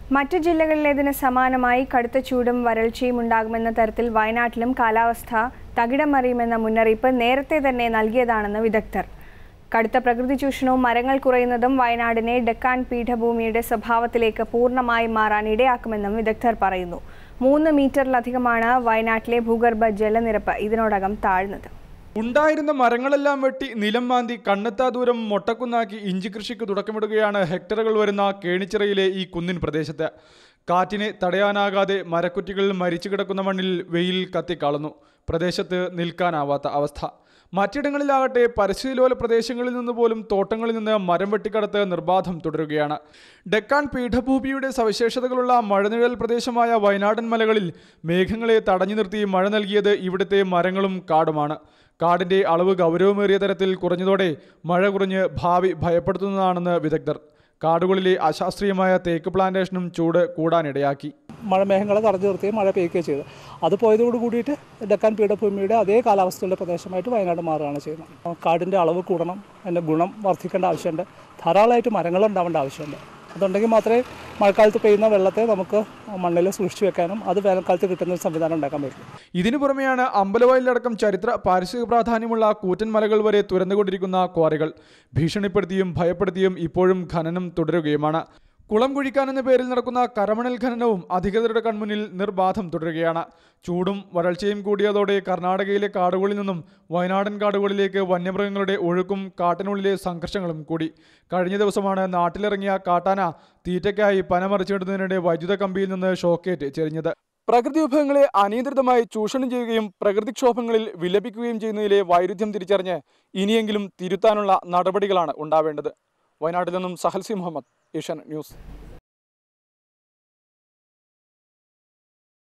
മറ്റു ജില്ലകളിലേതിന് സമാനമായി കടുത്ത ചൂടും വരൾച്ചയും ഉണ്ടാകുമെന്ന തരത്തിൽ വയനാട്ടിലും കാലാവസ്ഥ തകിടം മറിയുമെന്ന മുന്നറിയിപ്പ് നേരത്തെ തന്നെ നൽകിയതാണെന്ന് വിദഗ്ധർ കടുത്ത പ്രകൃതി ചൂഷണവും മരങ്ങൾ കുറയുന്നതും വയനാടിനെ ഡെക്കാൻ പീഠഭൂമിയുടെ സ്വഭാവത്തിലേക്ക് പൂർണ്ണമായി മാറാൻ ഇടയാക്കുമെന്നും വിദഗ്ധർ പറയുന്നു മൂന്ന് മീറ്ററിലധികമാണ് വയനാട്ടിലെ ഭൂഗർഭ ജലനിരപ്പ് ഇതിനോടകം താഴ്ന്നത് ഉണ്ടായിരുന്ന മരങ്ങളെല്ലാം വെട്ടി നിലം മാന്തി കണ്ണെത്താ ദൂരം മൊട്ടക്കുന്നാക്കി ഇഞ്ചി കൃഷിക്ക് തുടക്കമിടുകയാണ് ഹെക്ടറുകൾ വരുന്ന കേണിച്ചിറയിലെ ഈ കുന്നിൻ പ്രദേശത്ത് കാറ്റിനെ തടയാനാകാതെ മരക്കുറ്റികൾ മരിച്ചു കിടക്കുന്ന മണ്ണിൽ വെയിൽ കത്തിക്കാളുന്നു പ്രദേശത്ത് നിൽക്കാനാവാത്ത അവസ്ഥ മറ്റിടങ്ങളിലാകട്ടെ പരിസ്ഥിതിലോല പ്രദേശങ്ങളിൽ നിന്ന് പോലും തോട്ടങ്ങളിൽ നിന്ന് മരം വെട്ടിക്കടത്ത് നിർബാധം തുടരുകയാണ് ഡെക്കാൻ പീഠഭൂമിയുടെ സവിശേഷതകളുള്ള മഴനിഴൽ പ്രദേശമായ വയനാടൻ മലകളിൽ മേഘങ്ങളെ തടഞ്ഞു നിർത്തി മഴ നൽകിയത് ഇവിടുത്തെ മരങ്ങളും കാടുമാണ് കാടിന്റെ അളവ് ഗൗരവമേറിയ തരത്തിൽ കുറഞ്ഞതോടെ മഴ കുറഞ്ഞ് ഭാവി ഭയപ്പെടുത്തുന്നതാണെന്ന് വിദഗ്ധർ കാടുകളിലെ അശാസ്ത്രീയമായ തേക്ക് പ്ലാന്റേഷനും ചൂട് കൂടാനിടയാക്കി മഴമേഘങ്ങളെ തടഞ്ഞു നിർത്തുകയും മഴ പെയ്യുകയും ചെയ്തു അത് പോയതോട് കൂടിയിട്ട് ഡെക്കാൻ പീഠഭൂമിയുടെ അതേ കാലാവസ്ഥയുള്ള പ്രദേശമായിട്ട് വയനാട് മാറുകയാണ് ചെയ്യുന്നത് കാടിൻ്റെ അളവ് കൂടണം അതിൻ്റെ ഗുണം വർദ്ധിക്കേണ്ട ആവശ്യമുണ്ട് ധാരാളമായിട്ട് മരങ്ങൾ ഉണ്ടാവേണ്ട ആവശ്യമുണ്ട് അതുണ്ടെങ്കിൽ മാത്രമേ മഴക്കാലത്ത് പെയ്യുന്ന വെള്ളത്തെ നമുക്ക് മണ്ണിൽ സൂക്ഷിച്ചു വെക്കാനും അത് വേനൽക്കാലത്ത് കിട്ടുന്ന ഒരു സംവിധാനം ഉണ്ടാക്കാൻ പറ്റും ഇതിനു പുറമെയാണ് അമ്പലവയലിലടക്കം ചരിത്ര പാരിസ്ഥിതിക പ്രാധാന്യമുള്ള കൂറ്റൻ മലകൾ വരെ തുറന്നുകൊണ്ടിരിക്കുന്ന ക്വാറികൾ ഭീഷണിപ്പെടുത്തിയും ഭയപ്പെടുത്തിയും ഇപ്പോഴും ഖനനം തുടരുകയുമാണ് കുളം കുഴിക്കാൻ എന്ന പേരിൽ നടക്കുന്ന കരമണൽ ഖനനവും അധികൃതരുടെ കൺമുന്നിൽ നിർബാധം തുടരുകയാണ് ചൂടും വരൾച്ചയും കൂടിയതോടെ കർണാടകയിലെ കാടുകളിൽ നിന്നും വയനാടൻ കാടുകളിലേക്ക് വന്യമൃഗങ്ങളുടെ ഒഴുക്കും കാട്ടിനുള്ളിലെ സംഘർഷങ്ങളും കൂടി കഴിഞ്ഞ ദിവസമാണ് നാട്ടിലിറങ്ങിയ കാട്ടാന തീറ്റയ്ക്കായി പനമറിച്ചിടുന്നതിനിടെ വൈദ്യുത കമ്പിയിൽ നിന്ന് ഷോക്കേറ്റ് ചെരിഞ്ഞത് പ്രകൃതി വിഭവങ്ങളെ അനിയന്ത്രിതമായി ചൂഷണം ചെയ്യുകയും പ്രകൃതിക്ഷോഭങ്ങളിൽ വിലപിക്കുകയും ചെയ്യുന്നതിലെ വൈരുദ്ധ്യം തിരിച്ചറിഞ്ഞ് ഇനിയെങ്കിലും തിരുത്താനുള്ള നടപടികളാണ് ഉണ്ടാവേണ്ടത് വയനാട്ടിൽ നിന്നും സഹൽസി മുഹമ്മദ് ഏഷ്യാനെറ്റ് ന്യൂസ്